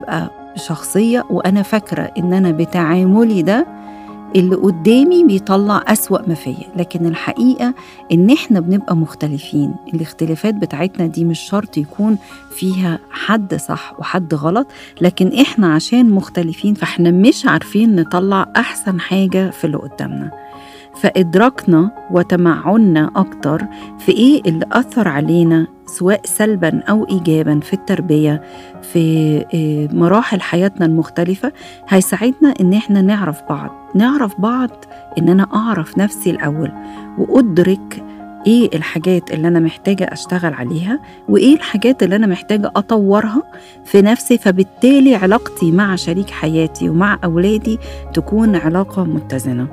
بقى شخصية وأنا فاكرة إن أنا بتعاملي ده اللي قدامي بيطلع أسوأ ما فيا لكن الحقيقة إن إحنا بنبقى مختلفين الاختلافات بتاعتنا دي مش شرط يكون فيها حد صح وحد غلط لكن إحنا عشان مختلفين فإحنا مش عارفين نطلع أحسن حاجة في اللي قدامنا فإدراكنا وتمعننا أكتر في إيه اللي أثر علينا سواء سلبا أو إيجابا في التربية في مراحل حياتنا المختلفة هيساعدنا إن إحنا نعرف بعض نعرف بعض إن أنا أعرف نفسي الأول وأدرك إيه الحاجات اللي أنا محتاجة أشتغل عليها وإيه الحاجات اللي أنا محتاجة أطورها في نفسي فبالتالي علاقتي مع شريك حياتي ومع أولادي تكون علاقة متزنة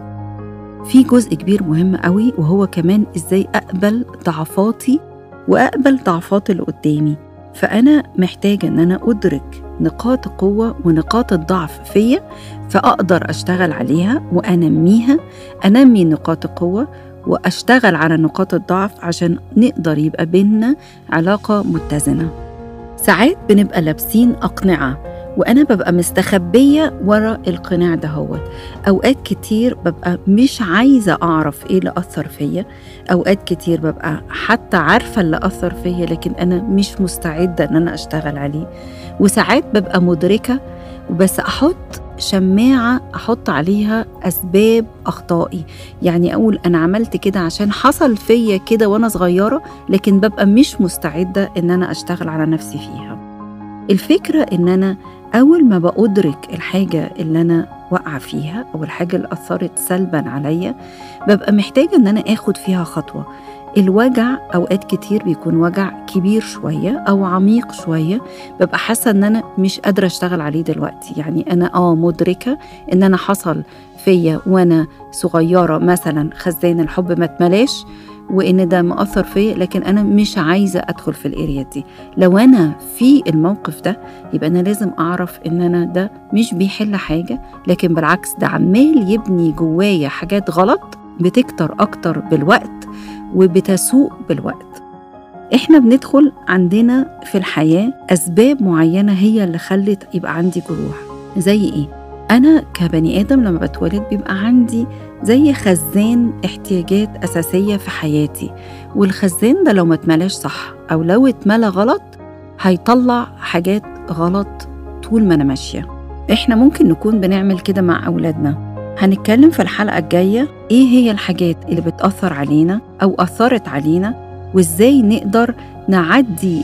في جزء كبير مهم قوي وهو كمان ازاي اقبل ضعفاتي واقبل ضعفات اللي قدامي فانا محتاجه ان انا ادرك نقاط القوه ونقاط الضعف فيا فاقدر اشتغل عليها وانميها انمي نقاط القوه واشتغل على نقاط الضعف عشان نقدر يبقى بينا علاقه متزنه ساعات بنبقى لابسين اقنعه وانا ببقى مستخبيه ورا القناع دهوت اوقات كتير ببقى مش عايزه اعرف ايه اللي اثر فيا اوقات كتير ببقى حتى عارفه اللي اثر فيا لكن انا مش مستعده ان انا اشتغل عليه وساعات ببقى مدركه وبس احط شماعه احط عليها اسباب اخطائي يعني اقول انا عملت كده عشان حصل فيا كده وانا صغيره لكن ببقى مش مستعده ان انا اشتغل على نفسي فيها الفكره ان انا أول ما بأدرك الحاجة اللي أنا واقعة فيها أو الحاجة اللي أثرت سلبا عليا ببقى محتاجة إن أنا آخد فيها خطوة الوجع أوقات كتير بيكون وجع كبير شوية أو عميق شوية ببقى حاسة إن أنا مش قادرة أشتغل عليه دلوقتي يعني أنا آه مدركة إن أنا حصل فيا وأنا صغيرة مثلا خزان الحب ما اتملاش وان ده مأثر فيا لكن انا مش عايزه ادخل في الاريا دي لو انا في الموقف ده يبقى انا لازم اعرف ان انا ده مش بيحل حاجه لكن بالعكس ده عمال يبني جوايا حاجات غلط بتكتر اكتر بالوقت وبتسوء بالوقت احنا بندخل عندنا في الحياه اسباب معينه هي اللي خلت يبقى عندي جروح زي ايه انا كبني ادم لما بتولد بيبقى عندي زي خزان احتياجات أساسية في حياتي والخزان ده لو ما اتملاش صح أو لو اتملى غلط هيطلع حاجات غلط طول ما أنا ماشية إحنا ممكن نكون بنعمل كده مع أولادنا هنتكلم في الحلقة الجاية إيه هي الحاجات اللي بتأثر علينا أو أثرت علينا وإزاي نقدر نعدي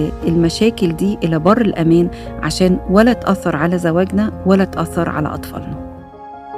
المشاكل دي إلى بر الأمان عشان ولا تأثر على زواجنا ولا تأثر على أطفالنا